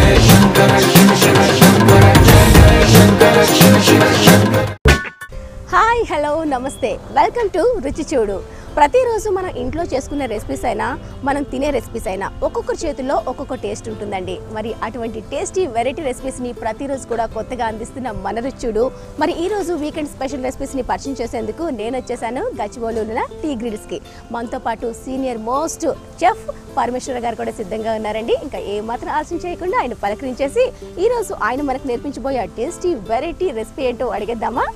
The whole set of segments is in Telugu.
హాయ్ హలో నమస్తే వెల్కమ్ టు రుచి చూడు ప్రతిరోజు మనం ఇంట్లో చేసుకునే రెసిపీస్ అయినా మనం తినే రెసిపీస్ అయినా ఒక్కొక్కరి చేతుల్లో ఒక్కొక్క టేస్ట్ ఉంటుందండి మరి అటువంటి టేస్టీ వెరైటీ రెసిపీస్ని ప్రతిరోజు కూడా కొత్తగా అందిస్తున్న మన రుచుడు మరి ఈ రోజు వీకెండ్ స్పెషల్ రెసిపీస్ని పరిచయం చేసేందుకు నేను వచ్చేసాను గచ్చిబౌలిలో టీ గ్రిల్స్కి మనతో పాటు సీనియర్ మోస్ట్ చెఫ్ పరమేశ్వర గారు కూడా సిద్ధంగా ఉన్నారండి ఇంకా ఏ మాత్రం ఆలస్యం చేయకుండా ఆయన పలకరించేసి ఈ రోజు ఆయన మనకు నేర్పించబోయే టేస్టీ వెరైటీ రెసిపీ ఏంటో అడిగేద్దామా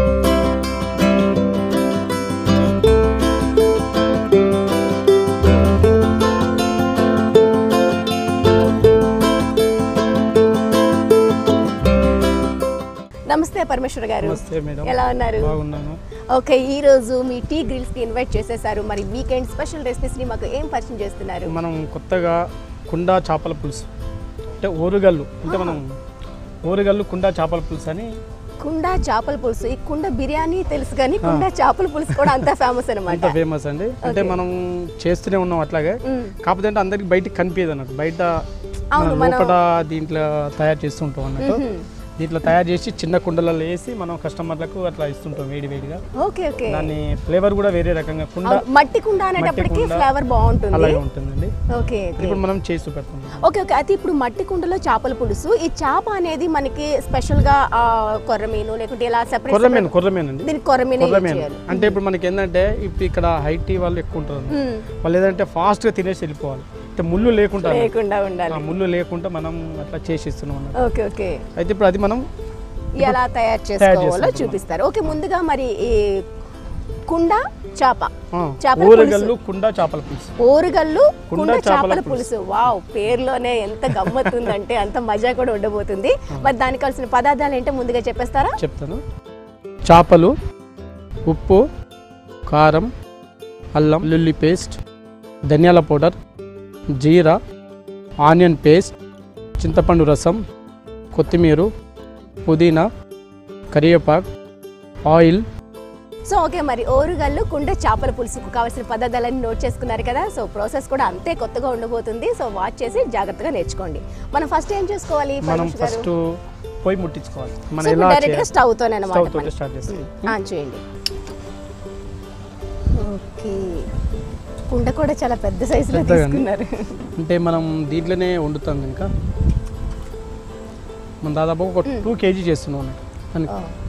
నమస్తే పరమేశ్వర గారు నమస్తే మేడం ఎలా ఉన్నారు బాగున్నాను ఓకే ఈ రోజు మీ టీ గ్రిల్స్ కి ఇన్వైట్ చేసేసారు మరి వీకెండ్ స్పెషల్ రెసిపీస్ ని మాకు ఏం పరిచయం చేస్తున్నారు మనం కొత్తగా కుండా చేపల పులుసు అంటే ఓరుగల్లు అంటే మనం ఓరుగల్లు కుండా చేపల పులుసు అని కుండ చేపల పులుసు ఈ కుండ బిర్యానీ తెలుసు కానీ కుండ చేపల పులుసు కూడా అంత ఫేమస్ అంత అనమాట ఫేమస్ అండి అంటే మనం చేస్తూనే ఉన్నాం అట్లాగే కాకపోతే అంటే అందరికి బయటికి కనిపించదు అన్నట్టు బయట అవును, మనం మనం- లోపల దీంట్లో తయారు చేస్తుంటాం అన్నట్టు దీంట్లో తయారు చేసి చిన్న కుండలలో వేసి మనం కస్టమర్లకు అట్లా ఇస్తుంటాం వేడి వేడిగా ఓకే ఓకే దాని ఫ్లేవర్ కూడా వేరే రకంగా కుండ అవును, మట్టి కుండ అనేటప్పటికి కుండ. ఫ్లేవర్ బాగుంటుంది అలాగే ఉంటుందండి ఓకే ఓకే ఇప్పుడు మనం చేసి పెడతాం ఓకే ఓకే అయితే ఇప్పుడు మట్టి కుండలో చేపల పులుసు ఈ చేప అనేది మనకి స్పెషల్ గా ఆ, కొర్రమీను లేకుంటే ఇలా సెపరేట్ కొర్రమేను కొర్రమేను అండి దీనికి కొర్రమీను కొర్రమేను చేయాలి అంటే ఇప్పుడు మనకి ఏంటంటే ఇప్పుడు ఇక్కడ హైటీ వాళ్ళు ఎక్కువ ఉంటారు మ్మ్. వాళ్ళు ఏదంటే ఫాస్ట్గా తినేసి వెళ్ళిపోవాలి అంటే ముళ్ళు లేకుండా లేకుండా ఉండాలి ఆ ముళ్ళు లేకుండా మనం అట్లా చేసి ఇస్తున్నాం అన్నమాట ఓకే ఓకే అయితే ఇప్పుడు అది మనం ఎలా తయారు చేసుకోవాలో చేసుకుంటున్నాం. చూపిస్తారు ఓకే ముందుగా మరి ఈ కుండ చేప ఆ, చేపల ఊరగల్లు కుండ చేపల పులుసు ఓరుగల్లు కుండ కుండ చేపల చేపల పులుసు వావ్ పేరులోనే ఎంత గమ్మత్తుందంటే అంత మజా కూడా ఉండబోతుంది మరి దానికి కావాల్సిన పదార్థాలు ఏంటో ముందుగా చెప్పేస్తారా చెప్తాను చేపలు ఉప్పు కారం అల్లం వెల్లుల్లి పేస్ట్ ధనియాల పౌడర్ జీరా ఆనియన్ పేస్ట్ చింతపండు రసం కొత్తిమీర పుదీనా కరివేపాకు ఆయిల్ సో ఓకే మరి ఓరుగల్లు కుండ చేపల పులుసుకు కావాల్సిన పదార్థాలన్నీ నోట్ చేసుకున్నారు కదా సో ప్రాసెస్ కూడా అంతే కొత్తగా ఉండబోతుంది సో వాచ్ చేసి జాగ్రత్తగా నేర్చుకోండి మనం ఫస్ట్ ఏం చేసుకోవాలి మనం పరమేష్ గారు ఫస్ట్ పొయ్యి ముట్టించుకోవాలి సో మనం ఇప్పుడు ఎలా డైరెక్ట్ గా చేయాలి స్టవ్ తోనే స్టవ్ అనమాట తోటి స్టార్ట్ చేస్తాం ఆన్ చేయండి ఓకే కుండ కూడా చాలా పెద్ద సైజులో పెద్దగా అండి. తీసుకున్నారు అంటే మనం దీంట్లోనే వండుతాం కనుక మనం దాదాపు ఒక టూ కేజీ చేస్తున్నాం అన్నట్టు. దానికి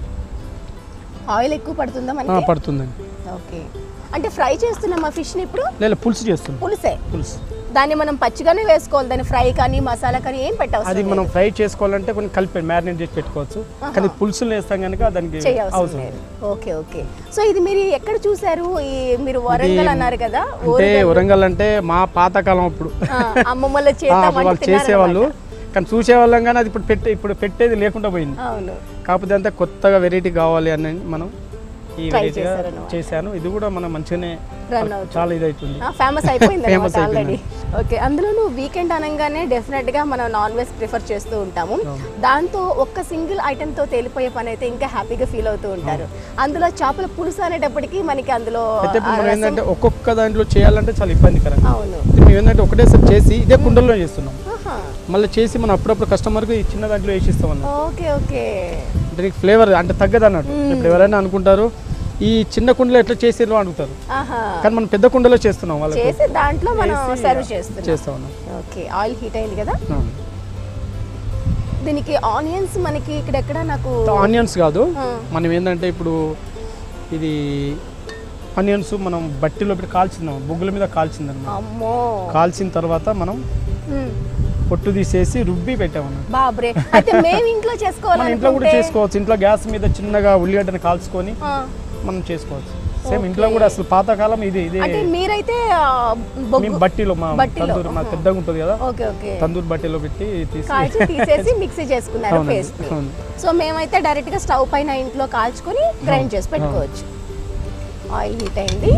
ఆయిల్ ఎక్కువ పడుతుందా ఆ, మనకి పడుతుందండి ఓకే అంటే ఫ్రై చేస్తున్నాం ఆ ఫిష్ ని ఇప్పుడు లేదా పులుసు చేస్తున్నాం పులుసే పులుసు దాన్ని మనం పచ్చిగానే వేసుకోవాలి దాన్ని ఫ్రై కానీ మసాలా కానీ ఏం అది పెట్టవసరం మనం ఫ్రై చేసుకోవాలంటే కొన్ని కలిపి మ్యారినేట్ చేసి పెట్టుకోవచ్చు కానీ పులుసులు వేస్తాం కనుక దానికి చేయవసరం అవసరం లేదు ఓకే ఓకే సో ఇది మీరు ఎక్కడ చూసారు ఈ మీరు వరంగల్ అన్నారు కదా అంటే వరంగల్ అంటే మా పాతకాలం అప్పుడు ఆ, అమ్మమ్మల ఆ, చేత అప్పుడు వంట వాళ్ళు చేసేవాళ్ళు తిన్నారన్నమాట. కానీ చూసేవాళ్ళం కానీ అది ఇప్పుడు పెట్టే ఇప్పుడు పెట్టేది లేకుండా పోయింది అవును కాకపోతే అంతా కొత్తగా వెరైటీ కావాలి అని మనం ఈ Try వెరైటీగా చేశారన్నమాట. చేశాను ఇది కూడా మనం మంచిగానే రన్ అవుతుంది చాలా ఇది అవుతుంది ఫేమస్ అయిపోయింది Famous ఆల్రెడీ ఓకే అందులోనూ వీకెండ్ అనగానే డెఫినెట్ గా మనం నాన్ వెజ్ ప్రిఫర్ చేస్తూ ఉంటాము అవును. దాంతో ఒక్క సింగిల్ ఐటమ్ తో తేలిపోయే పని అయితే ఇంకా హ్యాపీగా ఫీల్ అవుతూ ఉంటారు అందులో చేపల పులుసు అనేటప్పటికి మనకి అందులో అయితే ఇప్పుడు ఆ మనం రసం- ఏంటంటే ఒక్కొక్క దాంట్లో చేయాలంటే చాలా ఇబ్బందికరంగా అవును అయితే మేము ఏంటంటే ఒకటేసారి చేసి ఇదే కుండల్లో చేస్తున్నాం ఆహా. మళ్ళీ చేసి మనం అప్పుడప్పుడు కస్టమర్కి ఈ చిన్న దాంట్లో వేసిస్తాం అన్నమాట ఓకే ఓకే దీనికి ఫ్లేవర్ అంటే తగ్గదు అన్నట్టు ఇప్పుడు ఎవరైనా అనుకుంటారు ఈ చిన్న కుండలో ఎట్లా చేసేదో అడుగుతారు ఆహా కానీ మనం పెద్ద కుండలో చేస్తున్నాం వాళ్ళకి చేసి దాంట్లో మనం చేసి సర్వ్ చేస్తున్నాం చేస్తా ఉన్నాం ఓకే ఆయిల్ హీట్ అయింది కదా అవును. దీనికి ఆనియన్స్ మనకి ఇక్కడెక్కడ నాకు ఆనియన్స్ కాదు ఆ. మనం ఏంటంటే ఇప్పుడు ఇది ఆనియన్స్ మనం బట్టిలో పెట్టి కాల్చిందాం బొగ్గుల మీద కాల్చిందన్నమాట అమ్మో కాల్చిన తర్వాత మనం మ్మ్. పొట్టు తీసేసి రుబ్బి పెట్టామన్నమాట బాబ్రే అయితే మేము ఇంట్లో మన ఇంట్లో కూడా చేసుకోవాలనుకుంటే చేసుకోవచ్చు ఇంట్లో గ్యాస్ మీద చిన్నగా ఉల్లిగడ్డని కాల్చుకొని ఆ, మనం చేసుకోవచ్చు సేమ్ ఇంట్లో కూడా అసలు పాతకాలం ఇది ఇది అంటే మీరైతే ఆ, బొగ్గు మేము బట్టీలో మా బట్టీలో, తందూరు మా పెద్దగా ఉంటుంది కదా ఓకే ఓకే తందూరు బట్టీలో పెట్టి తీసి కాల్చి తీసేసి మిక్సీ చేసుకున్నారు అవునండి, పేస్ట్ అవును. సో మేమైతే డైరెక్ట్ గా స్టవ్ పైన ఇంట్లో కాల్చుకొని గ్రైండ్ చేసి పెట్టుకోవచ్చు ఆయిల్ హీట్ అయింది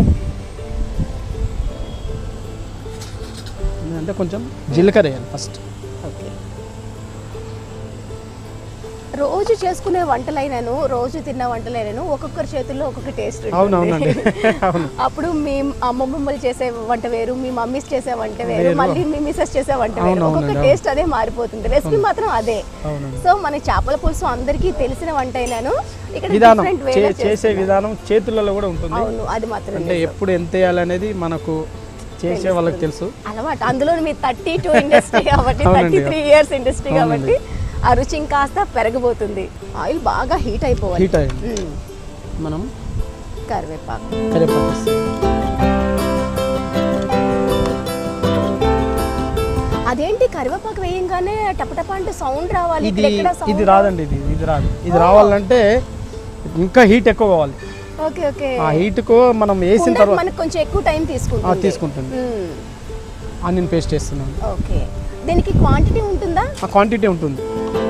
అంటే కొంచెం జీలకర్ర వేయాలి ఫస్ట్ ఓకే రోజు చేసుకునే వంటలైనను రోజు తిన్న వంటలైనను ఒక్కొక్కరి చేతుల్లో ఒక్కొక్క టేస్ట్ అవును అవునండి అవును అప్పుడు మీ అమ్మమ్మమ్మలు చేసే వంట వేరు మీ మమ్మీస్ చేసే వంట వేరు వేరు. మళ్ళీ మీ మిసెస్ చేసే వంట వేరు అవును, ఒక్కొక్క అవునండి, టేస్ట్ అదే మారిపోతుంది రెసిపీ మాత్రం అదే అవునండి సో మన చేపల పులుసు అందరికీ తెలిసిన వంట అయినాను ఇక్కడ విధానం different way చే- లో చేసే చేస్తున్నారు. విధానం చేతులలో కూడా ఉంటుంది అవును అది మాత్రం అంటే నిజం. ఎప్పుడు ఎంత వేయాలనేది మనకు చేసే వాళ్ళకి తెలుసు అలవాటు అందులో మీ థర్టీ టూ ఇండస్ట్రీ కాబట్టి థర్టీ అవునండి. త్రీ ఇయర్స్ ఇండస్ట్రీ అవునండి. కాబట్టి ఆ రుచి ఇంకాస్త పెరగబోతుంది ఆయిల్ బాగా హీట్ అయిపోవాలి హీట్ అయ్యింది మ్మ్. మనం కరివేపాకు కరివేపాకు వేస్తాం. అదేంటి కరివేపాకు వేయంగానే టపటప అంటే సౌండ్ రావాలి ఇది ఇక్కడ ఎక్కడ sound ఇది రాదండి ఇది ఇది రాదు ఇది రావాలంటే ఇంకా హీట్ ఎక్కువ కావాలి ఓకే ఓకే ఆ హీట్కు మనం వేసిన కుండ తర్వాత మనకు కొంచెం ఎక్కువ టైం ఆ, తీసుకుంటుంది తీసుకుంటుంది మ్మ్. ఆనియన్ పేస్ట్ వేస్తున్నాను ఓకే దీనికి క్వాంటిటీ ఉంటుందా ఆ క్వాంటిటీ ఉంటుంది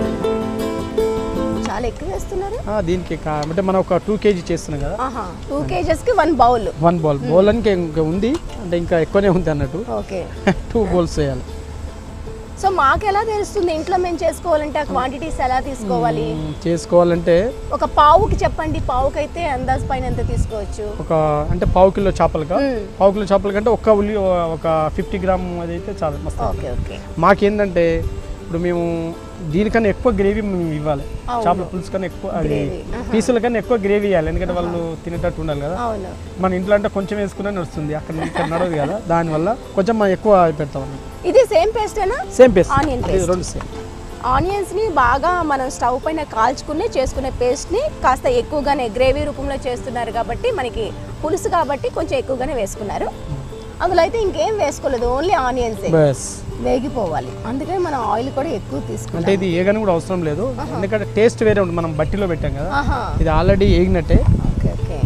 చాలా ఎక్కువ వేస్తున్నారు ఆ, దీనికి కా- అంటే మనం ఒక టూ కేజీ చేస్తున్నాం కదా ఆహా టూ కేజెస్ కి one bowl one bowl bowl అని ఇంకా ఉంది అంటే ఇంకా ఎక్కువనే ఉంది అన్నట్టు ఓకే టూ బౌల్స్ వేయాలి సో మాకు ఎలా తెలుస్తుంది ఇంట్లో మేము చేసుకోవాలంటే ఆ క్వాంటిటీస్ ఎలా తీసుకోవాలి మ్మ్, చేసుకోవాలంటే ఒక పావుకి చెప్పండి పావుకైతే అందాజ్ పైన ఎంత తీసుకోవచ్చు ఒక అంటే పావు కిలో చేపలుగా మ్మ్. పావు కిలో చేపల కంటే ఒక్క ఉల్లి ఒక ఫిఫ్టీ గ్రామ్ అది అయితే చాలా మస్తు ఓకే ఓకే మాకేందంటే ఇప్పుడు మేము దీనికన్నా ఎక్కువ గ్రేవీ మేము ఇవ్వాలి అవును. చేపల పులుసు కన్నా ఎక్కువ అది Gravy, ఆహా. పీసుల కన్నా ఎక్కువ గ్రేవీ ఇవ్వాలి ఎందుకంటే వాళ్ళు తినేటట్టు ఉండాలి కదా అవును మన ఇంట్లో అంటే కొంచెం వేసుకునే నడుస్తుంది అక్కడ ఇక్కడ నడవదు కదా దానివల్ల కొంచెం మనం ఎక్కువ పెడతాం అన్నమాట ఇది సేమ్ పేస్టేనా సేమ్ పేస్ట్ Onion అది paste. రెండు సేమ్ ఆనియన్స్ ని బాగా మనం స్టవ్ పైన కాల్చుకుని చేసుకునే పేస్ట్ ని కాస్త ఎక్కువగానే గ్రేవీ రూపంలో చేస్తున్నారు కాబట్టి మనకి పులుసు కాబట్టి కొంచెం ఎక్కువగానే వేసుకున్నారు అందులో అయితే ఇంకేం వేసుకోలేదు ఓన్లీ ఆనియన్స్ బస్ వేగిపోవాలి అందుకని మనం ఆయిల్ కూడా ఎక్కువ అంటే తీసుకుంటాం ఇది ఏగని కూడా అవసరం లేదు ఎందుకంటే టేస్ట్ వేరే ఉంటుంది మనం బట్టిలో పెట్టాం కదా ఆహా ఇది ఆల్రెడీ ఏగినట్టే ఓకే ఓకే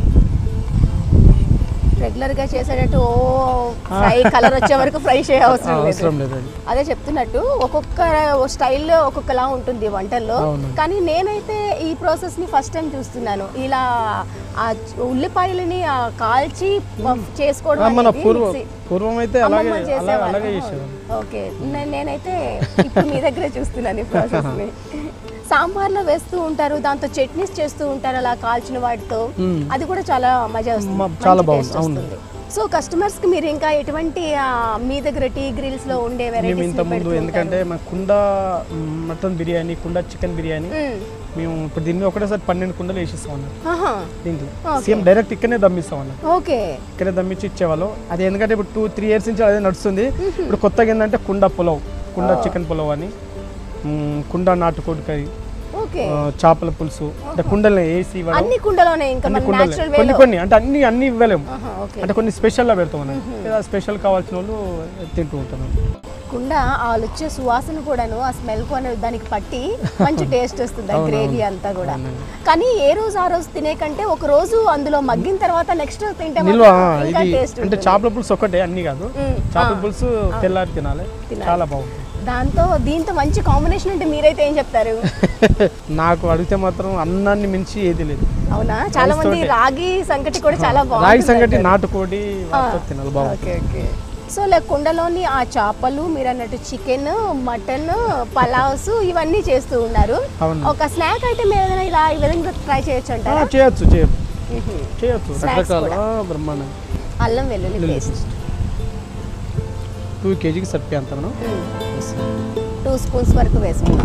రెగ్యులర్ గా చేసేటట్టు ఓ ఫ్రై కలర్ వచ్చే వరకు ఫ్రై చేయ అవసరం లేదు అవసరం లేదు అది అదే చెప్తున్నట్టు ఒక్కొక్క స్టైల్లో ఒక్కొక్కలా ఉంటుంది వంటల్లో అవును. కానీ నేనైతే ఈ ప్రాసెస్ ని ఫస్ట్ టైం చూస్తున్నాను ఇలా ఆ ఉల్లిపాయలని ఆ కాల్చి చేసుకోవడం ఆ, మన అనేది పూర్వం మిక్సీ- పూర్వం అయితే అలాగే అమ్మమ్మ అలా చేసేవాళ్ళు. అలాగే చేసేవాళ్ళు ఓకే నే- నేనైతే ఇప్పుడు మీ దగ్గరే చూస్తున్నాను ఈ ప్రాసెస్ ని సాంబార్లో వేస్తూ ఉంటారు దాంతో చట్నీస్ చేస్తూ ఉంటారు అలా కాల్చిన వాటితో మ్మ్. అది కూడా చాలా మజా వస్తుంది మ- చాలా మంచి బాగుంది, taste అవును. వస్తుంది. సో కస్టమర్స్ కి మీరు ఇంకా ఎటువంటి ఆ, మీ దగ్గర టీ గ్రిల్స్ లో ఉండే మేము వెరైటీస్ ఇంత ముందు ఎందుకంటే మా కుండ మటన్ బిర్యానీ కుండ చికెన్ బిర్యానీ మేము ఇప్పుడు దీన్ని ఒకటేసారి పన్నెండు కుండలు వేసిస్తాం అన్నట్టు దీంట్లో Okay. సేమ్ డైరెక్ట్ ఇక్కడనే దమ్మిస్తాం అన్నట్టు ఓకే ఇక్కడే దమ్మించి ఇచ్చేవాళ్ళు అది ఎందుకంటే ఇప్పుడు టూ త్రీ ఇయర్స్ నుంచి అదే నడుస్తుంది ఇప్పుడు కొత్తగా ఏంటంటే కుండ పులావ్ కుండ చికెన్ పులావ్ అని మ్, కుండ నాటుకోడి కర్రీ ఓకే ఆ, చేపల పులుసు అంటే కుండల్ని వేసి ఇవ్వడం అన్ని కుండలోనే ఇంకా అన్ని మన కుండలే నేచురల్ కొన్ని వేలో కొన్ని అంటే అన్ని అన్ని ఇవ్వలేము ఓకే అంటే కొన్ని స్పెషల్గా పెడతాం మనం లేదా స్పెషల్ కావాల్సిన వాళ్ళు తింటూ ఉంటాం కుండ వాళ్ళు వచ్చే సువాసన కూడాను ఆ స్మెల్ కు అనేది దానికి పట్టి మంచి టేస్ట్ వస్తుంది ఆ అవును, గ్రేవీ అవును. అంతా కూడా అవునండి. కానీ ఏ రోజు ఆ రోజు తినే కంటే ఒక రోజు అందులో మగ్గిన తర్వాత నెక్స్ట్ తింటే నిల్వ మాత్రం ఇంకా ఇది టేస్ట్ అంటే చేపల పులుసు ఒకటే అన్ని కాదు మ్మ్. చేపల ఆ. పులుసు తెల్లారి తినాలి తినాలి. చాలా బాగుంటుంది దాంతో దీంతో మంచి కాంబినేషన్ అంటే మీరైతే ఏం చెప్తారు నాకు అడిగితే మాత్రం అన్నాన్ని మించి ఏది లేదు అవునా చాలా మంది తోటే. రాగి సంగటి కూడా చాలా బాగుంటుంది రాగి సంగటి అంటారు. నాటుకోడి వాటితో తినాలి బాగుంటుంది ఓకే ఓకే సో లైక్ కుండలోని ఆ చేపలు మీరు అన్నట్టు చికెన్ మటన్ పలావ్స్ ఇవన్నీ చేస్తూ ఉన్నారు అవును ఒక స్నాక్ ఐటమ్ ఏదైనా ఇలా ఈ విధంగా ట్రై చేయొచ్చు ఆ, అంటారా చేయొచ్చు చేయొచ్చు చేయొచ్చు Snacks రకరకాల కూడా. ఆ, బ్రహ్మాండం అల్లం వెల్లుల్లి వెల్లుల్లి పేస్ట్ టూ కేజీకి సరిపోయి అంత మనం టూ స్పూన్స్ వరకు వేసుకున్నాం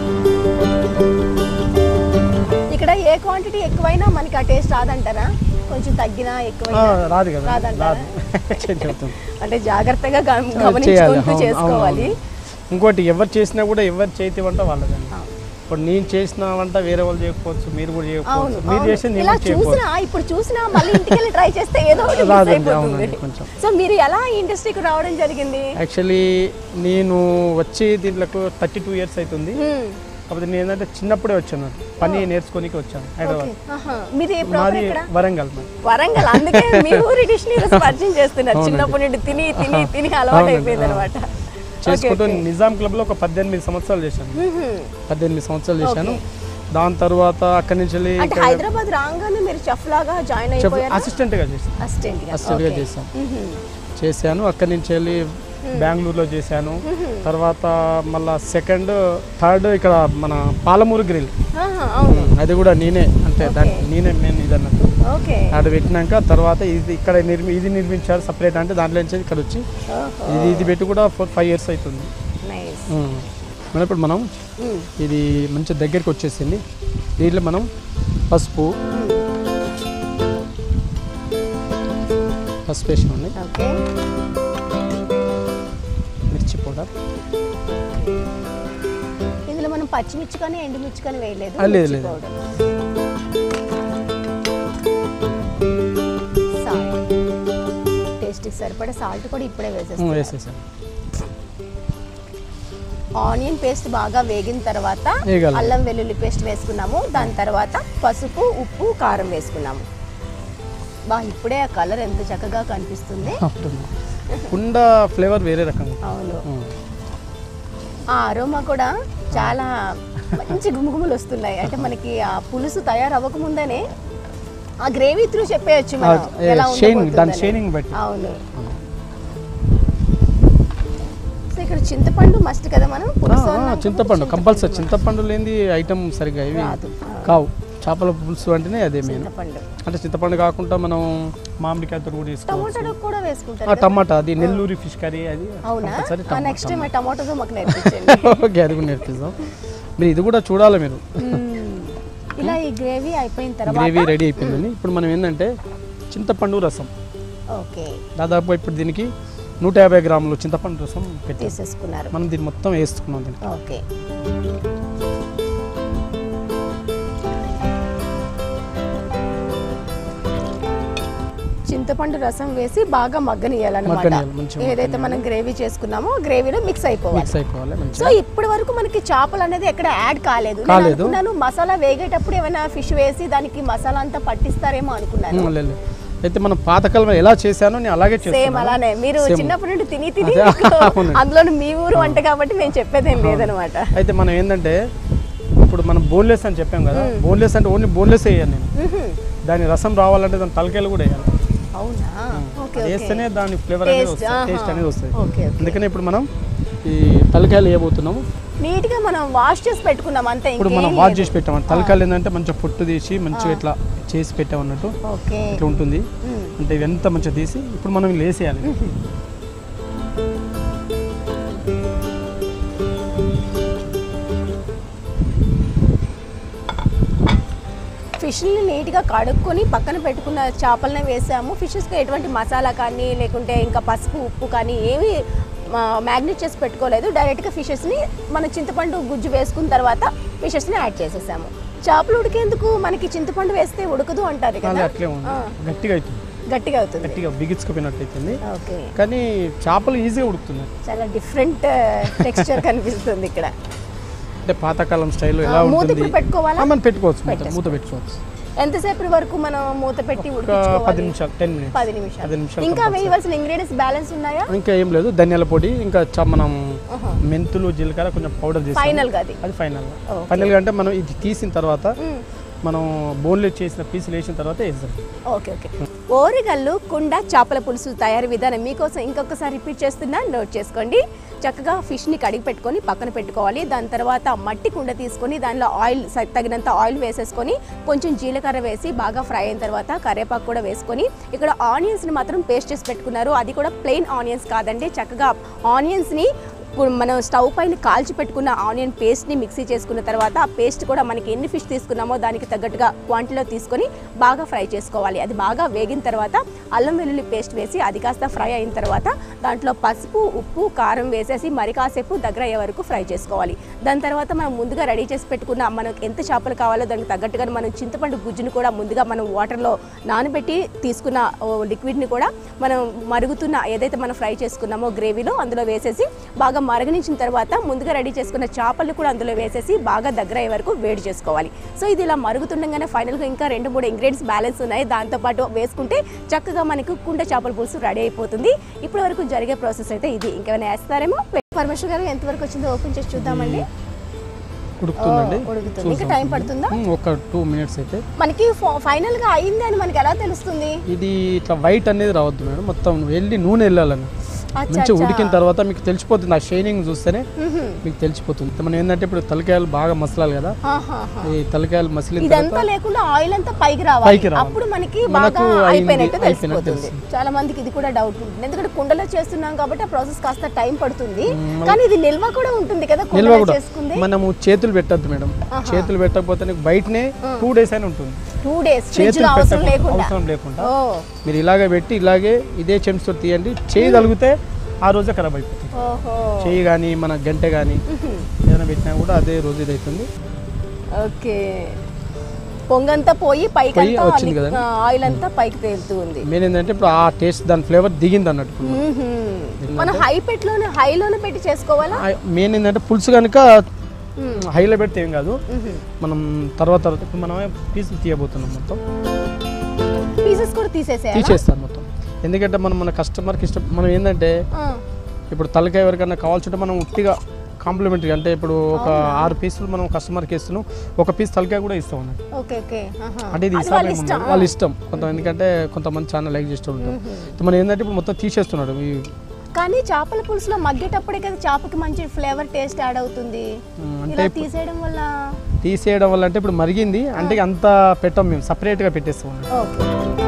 ఇక్కడ ఏ క్వాంటిటీ ఎక్కువైనా మనకి ఆ టేస్ట్ రాదంటారా కొంచెం తగ్గినా ఆ, ఎక్కువైనా రాదు కదా రాదంటారా? రాదు చేసి చెప్తాం అంటే జాగ్రత్తగా గమ- చేయాలి గమనించుకుంటూ అవును, చేసుకోవాలి అవును, అవును. ఇంకోటి ఎవరు చేసినా కూడా ఎవరు చేతి వంట వాళ్ళదండి అవును. ఇప్పుడు నేను చేసిన వంట వేరే వాళ్ళు చేయకపోవచ్చు మీరు కూడా అవును చేయకపోవచ్చు మీరు అవును. చేసింది ఇలా నేను చేయకపోవచ్చు చూసినా ఇప్పుడు చూసినా మళ్ళీ ఇంటికి వెళ్ళి ట్రై చేస్తే ఏదో ఒకటి miss రాదండి అయిపోతుంది అవునండి కొంచెం సో మీరు ఎలా ఈ ఇండస్ట్రీకి రావడం జరిగింది యాక్చువల్లీ నేను వచ్చి దీంట్లోకి థర్టీ టూ ఇయర్స్ అవుతుంది హ్మ్. కాకపోతే నేను ఏంటంటే చిన్నప్పుడే వచ్చాను పని నేర్చుకోనికి వచ్చాను హైదరాబాద్ ఓకే. ఆహా. మీది ప్రాపర్ మాది ఎక్కడ వరంగల్ మరి వరంగల్ అందుకే మీ ఊరి డిష్ ని ఈరోజు పరిచయం చేస్తున్నారు అవునండి. చిన్నప్పటి నుండి తిని తిని తిని అలవాటు అవునండి, అయిపోయింది అనమాట చేసుకుంటూ నిజాం క్లబ్లో ఒక పద్దెనిమిది సంవత్సరాలు చేశాను పద్దెనిమిది సంవత్సరాలు చేశాను దాని తర్వాత అక్కడి నుంచి వెళ్ళి అంటే హైదరాబాద్ రాగానే మీరు చెఫ్ లాగా జాయిన్ అయిపోయారు అసిస్టెంట్గా చేశాను అసిస్టెంట్ గా అసిస్టెంట్గా ఓకే. చేశాను మ్మ్. చేశాను అక్కడి నుంచి వెళ్ళి బెంగళూరులో చేశాను తర్వాత మళ్ళా సెకండ్ థర్డ్ ఇక్కడ మన పాలమూరు గ్రిల్ ఆహా, అవును అది కూడా నేనే అంటే దాన్ని నేనే నేను ఇది అన్నట్టు ఓకే ఆడ పెట్టినాక తర్వాత ఇది ఇక్కడ నిర్మి ఇది నిర్మించారు సపరేట్ అంటే దాంట్లో నుంచి ఇక్కడ వచ్చి ఓహో ఇది ఇది పెట్టి కూడా ఫోర్ ఫైవ్ ఇయర్స్ అవుతుంది నైస్ ఉమ్. మరి ఇప్పుడు మనం ఇది మంచి దగ్గరికి వచ్చేసింది దీంట్లో మనం పసుపు పసుపు వేసి ఉన్నాయి ఓకే మిర్చి పౌడర్ ఇందులో మనం పచ్చిమిర్చి కానీ ఎండుమిర్చి కానీ వేయలేదు ఆ, లేదు, మిర్చి లేదు. powder. సాల్ట్ టేస్ట్కి సరిపడా సాల్ట్ కూడా ఇప్పుడే వేసేస్తాం వేసేసాను ఆనియన్ పేస్ట్ బాగా వేగిన తర్వాత వేగాలి. అల్లం వెల్లుల్లి పేస్ట్ వేసుకున్నాము దాని తర్వాత పసుపు ఉప్పు కారం వేసుకున్నాము బా ఇప్పుడే ఆ కలర్ ఎంత చక్కగా కనిపిస్తుంది ఉంటుంది. కుండ ఫ్లేవర్ వేరే రకంగా అవును ఉమ్. ఆ అరోమా కూడా చాలా మంచి గుమగుమలు వస్తున్నాయి అంటే మనకి ఆ పులుసు తయారవ్వక ముందనే ఆ గ్రేవీ త్రూ చెప్పేయచ్చు మనం ఆ, ఏ, ఎలా షైనింగ్, ఉండబోతుందని. దాని షైనింగ్ బట్టి. అవును సో ఇక్కడ చింతపండు మస్ట్ కదా మనం ఆ, పులుసు ఆ, అన్నాక చింతపండు కంపల్సరీ must. చింతపండు లేని ఐటమ్ సరిగ్గా ఇవి రాదు. ఆ. కావు చేపల పులుసు అంటేనే అదే మెయిన్ చింతపండు అంటే చింతపండు కాకుండా మనం మామిడికాయతో కూడా వేసుకోవచ్చు టమాటో కూడా ఆ, వేసుకుంటారు కదా? టమాటా అది నెల్లూరి ఫిష్ కర్రీ అది అవునా కంపల్సరీ నెక్స్ట్ టైం టమాటోతో మాకు నేర్పించండి ఓకే అది కూడా నేర్పిస్తాం మీరు ఇది కూడా చూడాలి మీరు మ్మ్. ఇలా ఈ గ్రేవీ అయిపోయిన గ్రేవీ తర్వాత రెడీ అయిపోయిందని ఇప్పుడు మనం ఏంటంటే చింతపండు రసం ఓకే దాదాపు ఇప్పుడు దీనికి నూట యాభై గ్రాములు చింతపండు రసం పెట్టి తీసేసుకున్నారు మనం దీన్ని మొత్తం వేసుకున్నాం దీన్ని ఓకే చింతపండు రసం వేసి బాగా మగ్గనియాలన్నమాట మగ్గనియాలి, మంచిగా ఏదైతే మనం గ్రేవీ చేసుకున్నామో గ్రేవీలో మిక్స్ అయిపోవాలి మిక్స్ అయిపోవాలి సో మంచిగా ఇప్పటి వరకు మనకి చేపలు అనేది ఎక్కడ యాడ్ కాలేదు నేను కాలేదు. అనుకున్నాను మసాలా వేగేటప్పుడు ఏమైనా ఫిష్ వేసి దానికి మసాలా అంతా పట్టిస్తారేమో అనుకున్నాను ఉమ్, లేదు. అయితే మనం పాతకాలం ఎలా చేశానో నేను అలాగే సేమ్ చేస్తాను అలానే మీరు Same. చిన్నప్పటి నుండి తిని తిని అదే, మీకు అవునండి. అందులో మీ ఊరు వంట కాబట్టి నేను చెప్పేది ఏం లేదనమాట అయితే మనం ఏంటంటే ఇప్పుడు మనం బోన్లెస్ అని చెప్పాం కదా బోన్లెస్ అంటే ఓన్లీ బోన్లెస్ వేయాలి నేను దాని రసం రావాలంటే దాని తలకాయలు కూడా వేయాలి అవునా ఓకే అది వేస్తేనే దాని ఫ్లేవర్ అనేది Taste, వస్తుంది ఆహా. టేస్ట్ అనేది వస్తుంది ఓకే ఓకే అందుకనే ఇప్పుడు మనం ఈ తలకాయలు వేయబోతున్నాము నీట్ గా మనం వాష్ చేసి పెట్టుకున్నాం అంతే ఇప్పుడు మనం ఇంకేం వాష్ లేదు. చేసి పెట్టాం తలకాయలు ఏంటంటే మంచిగా పొట్టు తీసి మంచిగా ఇట్లా చేసి పెట్టామన్నట్టు ఓకే ఇట్లా ఉంటుంది మ్మ్. అంటే ఇవంతా మంచిగా తీసి ఇప్పుడు మనం ఇలా వేసేయాలి ఫిష్ని నీట్గా కడుక్కొని పక్కన పెట్టుకున్న చేపలనే వేసాము ఫిషెస్కి ఎటువంటి మసాలా కానీ లేకుంటే ఇంకా పసుపు ఉప్పు కానీ ఏమి మ్యాగ్నెట్ చేసి పెట్టుకోలేదు డైరెక్ట్గా ఫిషెస్ని మన చింతపండు గుజ్జు వేసుకున్న తర్వాత ఫిషెస్ని యాడ్ చేసేసాము చేపలు ఉడికేందుకు మనకి చింతపండు వేస్తే ఉడకదు అంటారు అలా కదా అట్లే ఉంది ఆ. గట్టిగా అవుతుంది గట్టిగా అవుతుంది గట్టిగా బిగించుకుపోయినట్టు అవుతుంది ఓకే కానీ చేపలు ఈజీగా ఉడుకుతున్నాయి చాలా డిఫరెంట్ టెక్స్చర్ కనిపిస్తుంది ఇక్కడ అంటే పాతకాలం స్టైల్లో ఎలా ఆ, మూత ఉంటుంది ఇప్పుడు పెట్టుకోవాలా? ఆ, మనం పెట్టుకోవచ్చు మూత పెట్టేసుకో. మూత పెట్టుకోవచ్చు ఎంతసేపటి వరకు మనం మూత పెట్టి ఒక పది ఉడికించుకోవాలి నిమిషాలు టెన్ మినిట్స్ పది నిమిషాలు పది నిమిషాలు ఇంకా compulsory. వేయవలసిన ఇంగ్రీడియంట్స్ బ్యాలెన్స్ ఉన్నాయా ఇంకా ఏం లేదు ధనియాల పొడి ఇంకా చ- మనం ఆహా. మెంతులు జీలకర్ర కొంచెం పౌడర్ చేసి ఫైనల్ గా అది అది ఫైనల్ Okay. ఫైనల్ గా అంటే మనం ఇది తీసిన తర్వాత మ్మ్. మనం బోన్లెస్ చేసిన పీసులు వేసిన తర్వాత వేస్తాం ఓకే ఓకే ఓరిగల్లు కుండ చేపల పులుసు తయారీ విధానం మీకోసం ఇంకొకసారి రిపీట్ చేస్తున్నా నోట్ చేసుకోండి చక్కగా ఫిష్ని కడిగి పెట్టుకొని పక్కన పెట్టుకోవాలి దాని తర్వాత మట్టి కుండ తీసుకొని దానిలో ఆయిల్ స- తగినంత ఆయిల్ వేసేసుకొని కొంచెం జీలకర్ర వేసి బాగా ఫ్రై అయిన తర్వాత కరివేపాకు కూడా వేసుకొని ఇక్కడ ఆనియన్స్ని మాత్రం పేస్ట్ చేసి పెట్టుకున్నారు అది కూడా ప్లెయిన్ ఆనియన్స్ కాదండి చక్కగా ఆనియన్స్ని ఇప్పుడు మనం స్టవ్ పైన కాల్చి పెట్టుకున్న ఆనియన్ పేస్ట్ని మిక్సీ చేసుకున్న తర్వాత ఆ పేస్ట్ కూడా మనకి ఎన్ని ఫిష్ తీసుకున్నామో దానికి తగ్గట్టుగా క్వాంటిటీలో తీసుకొని బాగా ఫ్రై చేసుకోవాలి అది బాగా వేగిన తర్వాత అల్లం వెల్లుల్లి పేస్ట్ వేసి అది కాస్త ఫ్రై అయిన తర్వాత దాంట్లో పసుపు ఉప్పు కారం వేసేసి మరి కాసేపు దగ్గర అయ్యే వరకు ఫ్రై చేసుకోవాలి దాని తర్వాత మనం ముందుగా రెడీ చేసి పెట్టుకున్న మనకు ఎంత చేపలు కావాలో దానికి తగ్గట్టుగా మనం చింతపండు గుజ్జును కూడా ముందుగా మనం వాటర్లో నానబెట్టి తీసుకున్న ఓ లిక్విడ్ని కూడా మనం మరుగుతున్న ఏదైతే మనం ఫ్రై చేసుకున్నామో గ్రేవీలో అందులో వేసేసి బాగా మరగనించిన తర్వాత ముందుగా రెడీ చేసుకున్న చేపలు కూడా అందులో వేసేసి బాగా దగ్గర అయ్యే వరకు వేడి చేసుకోవాలి సో ఇది ఇలా మరుగుతుండగానే ఫైనల్గా ఇంకా రెండు మూడు ఇంగ్రీడియంట్స్ బ్యాలెన్స్ ఉన్నాయి దాంతోపాటు వేసుకుంటే చక్కగా మనకు కుండ చేపల పులుసు రెడీ అయిపోతుంది ఇప్పటి వరకు జరిగే ప్రాసెస్ అయితే ఇది ఇంకేమైనా వేస్తారేమో పరమేశ్వర్ గారు ఎంతవరకు వచ్చిందో ఓపెన్ చేసి చూద్దామండి ఉడుకుతుందండి ఓ, ఉడుకుతుంది. ఇంకా చూద్దాం. టైం పడుతుందా? ఉమ్, ఒక టూ మినిట్స్ అయితే మనకి ఫైనల్ గా అయింది అని మనకి ఎలా తెలుస్తుంది ఇది ఇట్లా వైట్ అనేది రావద్దు మేడం మొత్తం వెళ్ళి నూనె వెళ్ళాలని అచ్చా, మంచిగా అచ్చా. ఉడికిన తర్వాత మీకు తెలిసిపోతుంది ఆ షైనింగ్ చూస్తేనే మ్హూ. మీకు తెలిసిపోతుంది మనం ఏంటంటే ఇప్పుడు తలకాయలు బాగా మసలాలి కదా ఆహాహా. ఈ తలకాయలు మసిలిన ఇదంతా తర్వాత లేకుండా ఆయిల్ అంతా పైకి రావాలి పైకి రావాలి. అప్పుడు మనకి మనకు బాగా అయింది, అయిపోయినట్టు అయిపోయినట్టు తెలిసిపోతుంది చాలా మందికి ఇది కూడా డౌట్ ఉంటుంది ఎందుకంటే కుండలో చేస్తున్నాం కాబట్టి ఆ ప్రాసెస్ కాస్త టైం పడుతుంది మ్మ్. కానీ ఇది నిల్వ కూడా ఉంటుంది కదా నిల్వ కుండలో కూడా చేసుకుంది మనము చేతులు పెట్టద్దు మేడం ఆహా. చేతులు పెట్టకపోతే నీకు బయటనే టూ డేస్ అయినా ఉంటుంది టూ డేస్ ఫ్రిడ్జ్ చేతులు లో అవసరం పెట్టకుండా లేకుండా అవసరం లేకుండా ఓ మీరు ఇలాగే పెట్టి ఇలాగే ఇదే చెంచుతో తీయండి చేయి తలిగితే ఆ రోజే ఖరాబ్ అయిపోతుంది ఓహో చేయి కానీ మన గంటె కానీ మ్హూ. ఏదైనా పెట్టినా కూడా అదే రోజు ఇది అవుతుంది ఓకే పొంగంతా పోయి పైకి పోయి అంతా వచ్చింది లిక్- కదండి. ఆ, ఆయిల్ అంతా పైకి తేలుతూ ఉంది మెయిన్ ఏంటంటే ఇప్పుడు ఆ టేస్ట్ దాని ఫ్లేవర్ దిగింది అన్నట్టు ఇప్పుడు. మ్హూ. మనం హై పెట్లోనే హైలోనే పెట్టి చేసుకోవాలా ఆ మెయిన్ ఏంటంటే పులుసు కనుక మ్మ్. హైలో పెడితే ఏం కాదు మ్హూ. మనం తర్వాత తర్వాత ఇప్పుడు మనం పీసులు తీయబోతున్నాం మొత్తం పీసెస్ కూడా తీసేసేయాలా తీసేస్తాను మొత్తం ఎందుకంటే మనం మన కస్టమర్కి ఇష్టం మనం ఏంటంటే ఆ. ఇప్పుడు తలకాయ ఎవరికైనా కావాల్సింటే మనం ఉట్టిగా కాంప్లిమెంటరీ అంటే ఇప్పుడు ఒక ఆరు పీసులు మనం కస్టమర్కి ఇస్తున్నాం ఒక పీస్ తలకాయ కూడా ఇస్తాం అన్నట్టు ఓకే ఓకే ఆహా. అంటే ఇది అది హిసాబ్ వాళ్ళ ఏమి ఇష్టం. ఉండదు. వాళ్ళ ఇష్టం కొంత ఎందుకంటే కొంతమంది చాలా లైక్ చేస్తూ ఉంటారు సో మనం ఏంటంటే ఇప్పుడు మొత్తం తీసేస్తున్నాడు ఈ కానీ చేపల పులుసులో మగ్గేటప్పుడే కదా చేపకి మంచి ఫ్లేవర్ టేస్ట్ యాడ్ అవుతుంది మ్, అంటే ఇలా తీసేయడం వల్ల తీసేయడం వల్ల అంటే ఇప్పుడు మరిగింది అంటే అంత పెట్టాం మేము సపరేట్గా పెట్టేస్తాం అన్నట్టు. ఓకే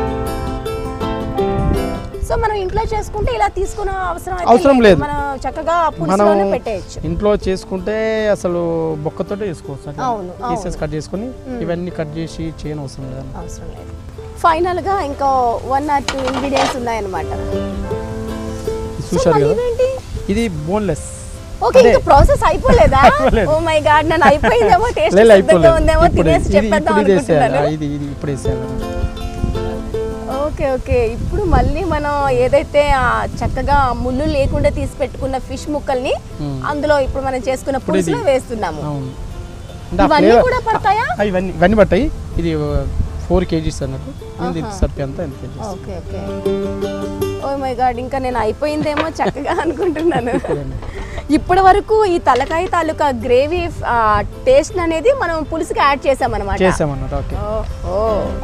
సో మనం ఇంట్లో చేసుకుంటే ఇలా తీసుకునే అవసరం అయితే అవసరం లేదు. మనం చక్కగా మనం పులుసులోనే పెట్టేయచ్చు ఇంట్లో చేసుకుంటే అసలు బొక్కతోటే చేసుకోవచ్చు అట్లా అవును, పీసెస్ కట్ చేసుకొని ఇవన్నీ కట్ చేసి చేయని అవసరం లేదు అవసరం లేదు ఫైనల్ గా ఇంకా వన్ ఆర్ టూ ఇంగ్రీడియంట్స్ ఉన్నాయన్నమాట సో చూశారు మళ్ళీ కదా ఇవేంటి ఇది బోన్లెస్ ఓకే ఇంకా ప్రాసెస్ అయిపోలేదా అయిపోలేదు. ఓ మై గాడ్ నేను అయిపోయిందేమో టేస్ట్ లేదు సిద్ధంగా అయిపోలేదు ఉందేమో ఇప్పుడు తినేసి ఇది చెప్పేద్దాం ఇప్పుడు ఇది వేసేయాలి అనుకుంటున్నాను ఇది ఇది ఇప్పుడు వేసేయాలి ఓకే ఓకే ఇప్పుడు మళ్ళీ మనం ఏదైతే ఆ చక్కగా ఆ ముళ్ళు లేకుండా తీసి పెట్టుకున్న ఫిష్ ముక్కల్ని మ్మ్. అందులో ఇప్పుడు మనం చేసుకున్న ఇప్పుడు ఇది- పులుసులో వేస్తున్నాము అవును అంటే ఆ ఇవన్నీ ఫ్లేవర్ కూడా పడతాయా ఆ, ఇవన్నీ ఇవన్నీ పట్టాయి ఇది ఫోర్ కేజీస్ అన్నట్టు ఇది సర్పి అంతా ఎంత KGs okay okay oh my god ఇంకా నేను అయిపోయిందేమో చక్కగా అనుకుంటున్నాను ఇప్పటి వరకు ఈ తలకాయ తాలూకా గ్రేవీ టేస్ట్ అనేది మనం పులుసుకి యాడ్ చేసామన్నమాట చేసామన్నట్టు ఓకే ఓహో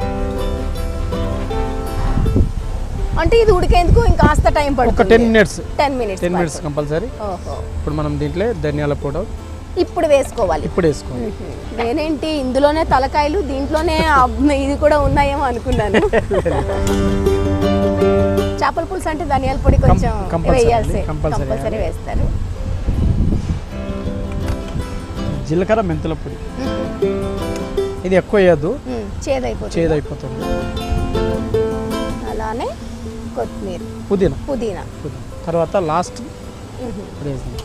అంటే ఇది ఉడికేందుకు ఇంకా కాస్త టైం ఒక పడుతుంది ten minutes ten minutes ten minutes compulsory ఓహో ఇప్పుడు మనం దీంట్లో ధనియాల పౌడర్ ఇప్పుడు వేసుకోవాలి ఇప్పుడు వేసుకోవాలి నేనేంటి ఇందులోనే తలకాయలు దీంట్లోనే అబ్- ఇది కూడా ఉన్నాయేమో అనుకున్నాను చేపల పులుసు అంటే ధనియాల పొడి కొంచెం compulsory వేయాల్సి అండి, compulsory కంపల్సరీ వేస్తారు జీలకర్ర మెంతుల పొడి ఇది ఎక్కువ వేయద్దు మ్మ్. చేదైపోతుంది చేదు అయిపోతుంది అలానే కొత్తిమీర పుదీనా పుదీనా పుదీనా తర్వాత లాస్ట్ మ్మ్. ఇప్పుడు వేసింది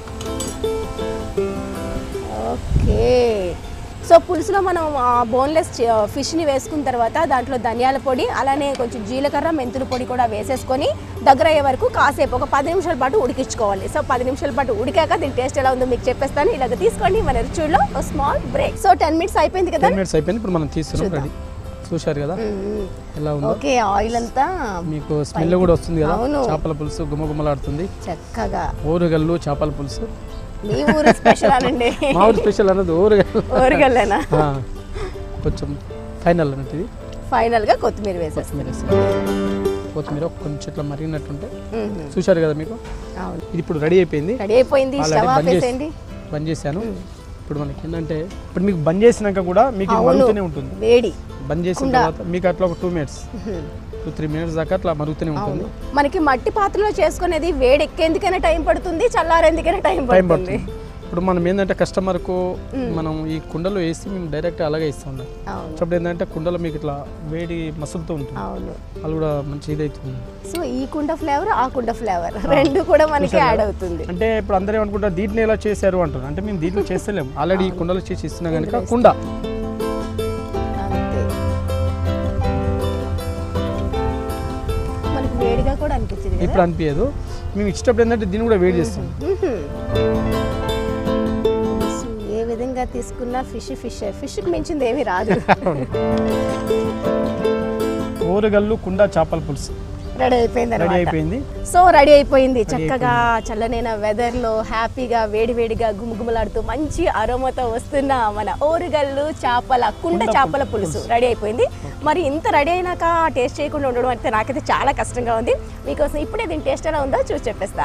ఓకే సో పులుసులో మనం బోన్లెస్ ఫిష్ని వేసుకున్న తర్వాత దాంట్లో ధనియాల పొడి అలానే కొంచెం జీలకర్ర మెంతుల పొడి కూడా వేసేసుకొని దగ్గర అయ్యే వరకు కాసేపు ఒక పది నిమిషాల పాటు ఉడికించుకోవాలి సో పది నిమిషాల పాటు ఉడికాక దీని టేస్ట్ ఎలా ఉందో మీకు చెప్పేస్తాను ఇలాగ తీసుకోండి మన రుచుల్లో small break so ten minutes అయిపోయింది కదా టెన్ మినిట్స్ అయిపోయింది ఇప్పుడు మనం తీస్తున్నాం చూద్దాం. రెడీ చూశారు కదా మ్మ్. ఎలా ఉందో ఓకే ఆయిల్ అంతా మీకు స్మెల్ కూడా వస్తుంది కదా అవును. చేపల పులుసు గుమగుమలాడుతుంది చక్కగా ఓరుగల్లు చేపల పులుసు మీ ఊరు స్పెషల్ అనండి మా ఊరు స్పెషల్ అన్నది ఓరుగల్లు ఊరగల్లేనా ఆ, కొంచెం ఫైనల్ అన్నట్టు ఇది ఫైనల్గా కొత్తిమీర వేసేస్తాం కొత్తిమీర వేస్తాం. కొత్తిమీర కొంచెం ఇట్లా మరిగినట్టుంటే చూశారు కదా మీకు అవును ఇది ఇప్పుడు రెడీ అయిపోయింది రెడీ అయిపోయింది Already స్టవ్ బంద్ చేసి- ఆపేసేయండి బంద్ చేశాను ఇప్పుడు మనకి ఏంటంటే ఇప్పుడు మీకు బంద్ చేసినాక కూడా మీకు ఇది అవును మరుగుతూనే ఉంటుంది వేడి బంద్ చేసిన కుండా. తర్వాత మీకు అట్లా ఒక two minutes two three minutes దాకా అట్లా మరుగుతూనే ఉంటుంది అవును మనకి మట్టి పాత్రలో చేసుకునేది వేడి ఎక్కేందుకైనా టైం పడుతుంది చల్లారేందుకైనా టైం టైం పడుతుంది పడుతుంది ఇప్పుడు మనం ఏంటంటే కస్టమర్కు మనం ఈ కుండలో వేసి మేము డైరెక్ట్ అలాగే ఇస్తాం అన్నట్టు. అవును అప్పుడు ఏంటంటే కుండలో మీకు ఇట్లా వేడి మసులుతూ ఉంటుంది అవును అది కూడా మంచి ఇదవుతుంది సో ఈ కుండ ఫ్లేవర్ ఆ కుండ ఫ్లేవర్ రెండు కూడా మనకి యాడ్ అవుతుంది అంటే ఇప్పుడు అందరూ ఏమనుకుంటారు దీంట్లో ఎలా చేశారు అంటారు అంటే మేము దీంట్లో చేస్తలేము ఆల్రెడీ ఈ కుండలో చేసి ఇస్తున్నా కనుక కుండ అంతే మనకి వేడిగా కూడా అనిపించింది కదా ఇప్పుడు అనిపించదు మేము ఇచ్చేటప్పుడు ఏంటంటే దీన్ని కూడా వేడి చేస్తాం మ్హూ. సో ఏ విధంగా తీసుకున్నా ఫిష్ ఫిష్ ఫిష్కి మించింది ఏమీ రాదు ఓరుగల్లు కుండ చేపల పులుసు రెడీ అయిపోయింది రెడీ అనమాట అయిపోయింది సో రెడీ అయిపోయింది చక్కగా చల్లనైన వెదర్ లో హ్యాపీగా వేడివేడిగా గుమగుమలాడుతూ మంచి అరోమతో వస్తున్న మన ఓరుగల్లు చేపల కుండ కుండ చేపల పులుసు. పులుసు రెడీ అయిపోయింది మరి ఇంత రెడీ అయినాక టేస్ట్ చేయకుండా ఉండడం అయితే నాకైతే చాలా కష్టంగా ఉంది మీకోసం ఇప్పుడే దీని టేస్ట్ ఎలా ఉందో చూసి చెప్పేస్తా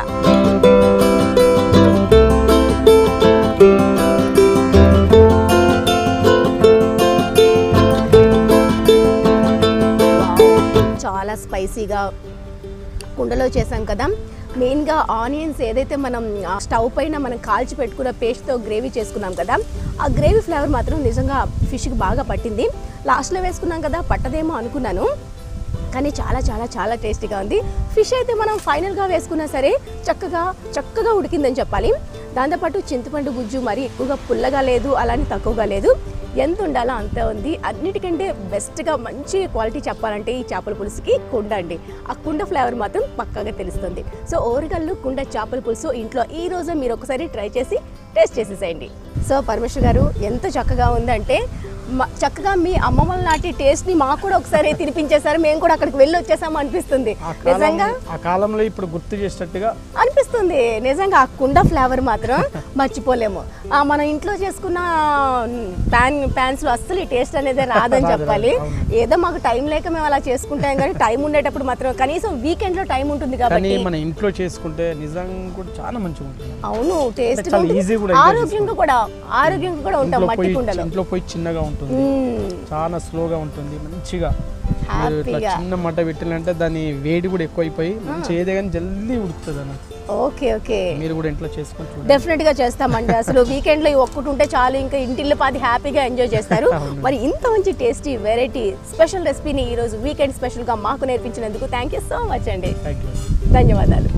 చాలా స్పైసీగా కుండలో చేసాం కదా మెయిన్గా ఆనియన్స్ ఏదైతే మనం ఆ స్టవ్ పైన మనం కాల్చి పెట్టుకున్న పేస్ట్తో గ్రేవీ చేసుకున్నాం కదా ఆ గ్రేవీ ఫ్లేవర్ మాత్రం నిజంగా ఫిష్కి బాగా పట్టింది లాస్ట్లో వేసుకున్నాం కదా పట్టదేమో అనుకున్నాను కానీ చాలా చాలా చాలా టేస్టీగా ఉంది ఫిష్ అయితే మనం ఫైనల్గా వేసుకున్నా సరే చక్కగా చక్కగా ఉడికిందని చెప్పాలి దాంతోపాటు చింతపండు గుజ్జు మరీ ఎక్కువగా పుల్లగా లేదు అలానే తక్కువగా లేదు ఎంత ఉండాలో అంతే ఉంది అన్నిటికంటే బెస్ట్గా మంచి క్వాలిటీ చెప్పాలంటే ఈ చేపల పులుసుకి కుండ అండి ఆ కుండ ఫ్లేవర్ మాత్రం పక్కాగా తెలుస్తుంది సో ఓరిగల్లు కుండ చేపల పులుసు ఇంట్లో ఈ రోజు మీరు ఒకసారి ట్రై చేసి టేస్ట్ చేసేసేయండి సో పరమేశ్వర్ గారు ఎంత చక్కగా ఉందంటే మ- చక్కగా మీ అమ్మమ్మల నాటి టేస్ట్ ని మాకు కూడా ఒకసారి తినిపించేశారు మేము కూడా అక్కడికి వెళ్ళి వచ్చేసాము అనిపిస్తుంది ఆ కాలం నిజంగా ఆ కాలంలో ఇప్పుడు గుర్తు చేసేటట్టుగా అనిపిస్తుంది నిజంగా ఆ కుండ ఫ్లేవర్ మాత్రం మర్చిపోలేము ఆ, మన ఇంట్లో చేసుకున్న ప్యాన్ ప్యాన్స్ లో అస్సలు ఈ టేస్ట్ అనేది రాదని రాదు, చెప్పాలి అవును. ఏదో మాకు టైం లేక మేము అలా చేసుకుంటాం కానీ టైం ఉండేటప్పుడు మాత్రం కనీసం వీకెండ్ లో టైం ఉంటుంది కానీ కాబట్టి మన ఇంట్లో చేసుకుంటే నిజంగా కూడా చాలా మంచిగా ఉంటుంది అవును టేస్ట్ చాలా easy కూడా enjoy ఆరోగ్యంగా కూడా ఆరోగ్యంగా కూడా ఉంటాం ఇంట్లో మట్టి పోయి కుండలో ఇంట్లో పోయి చిన్నగా ఉంటుంది మ్మ్. చాలా స్లోగా ఉంటుంది మంచిగా మీరు ఇట్లా హ్యాపీగా చిన్న మంట పెట్టాలంటే దాని వేడి కూడా ఎక్కువైపోయి మంచి ఏదే కానీ జల్దీ ఉడుకుతుంది అన్న ఓకే ఓకే మీరు కూడా ఇంట్లో చేసుకొని చూడండి డెఫినెట్ గా చేస్తామండి అసలు వీకెండ్ లో ఈ ఒక్కటి ఉంటే చాలు ఇంకా ఇంటిల్లి పాది హ్యాపీగా ఎంజాయ్ చేస్తారు అవును. మరి ఇంత మంచి టేస్టీ వెరైటీ స్పెషల్ రెసిపీని ఈ రోజు వీకెండ్ స్పెషల్ గా మాకు నేర్పించినందుకు థ్యాంక్ యూ సో మచ్ అండి థ్యాంక్ యూ ధన్యవాదాలు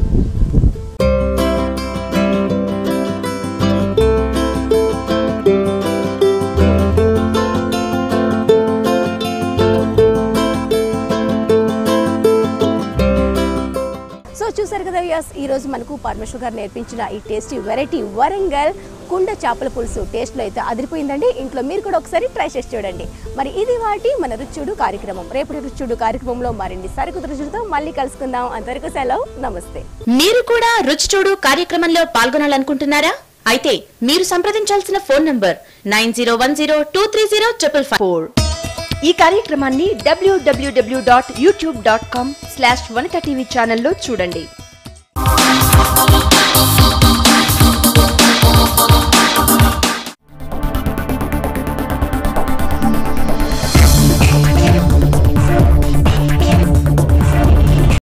సో చూసారు కదా యస్ ఈ రోజు మనకు పరమేశ్వర్ గారు నేర్పించిన ఈ టేస్టీ వెరైటీ వరంగల్ కుండ చేపల పులుసు టేస్ట్లో అయితే అదిరిపోయిందండి ఇంట్లో మీరు కూడా ఒకసారి ట్రై చేసి చూడండి మరి ఇది వాటి మన రుచుడు కార్యక్రమం రేపటి రుచుడు కార్యక్రమంలో మరిన్ని సరికొత్త రుచులతో మళ్ళీ కలుసుకుందాం అంతవరకు సెలవు నమస్తే మీరు కూడా రుచి చూడు కార్యక్రమంలో పాల్గొనాలనుకుంటున్నారా అయితే మీరు సంప్రదించాల్సిన phone number nine zero one zero two three zero triple four ఈ కార్యక్రమాన్ని WWW dot YouTube dot com slash Vanitha TV ఛానల్లో చూడండి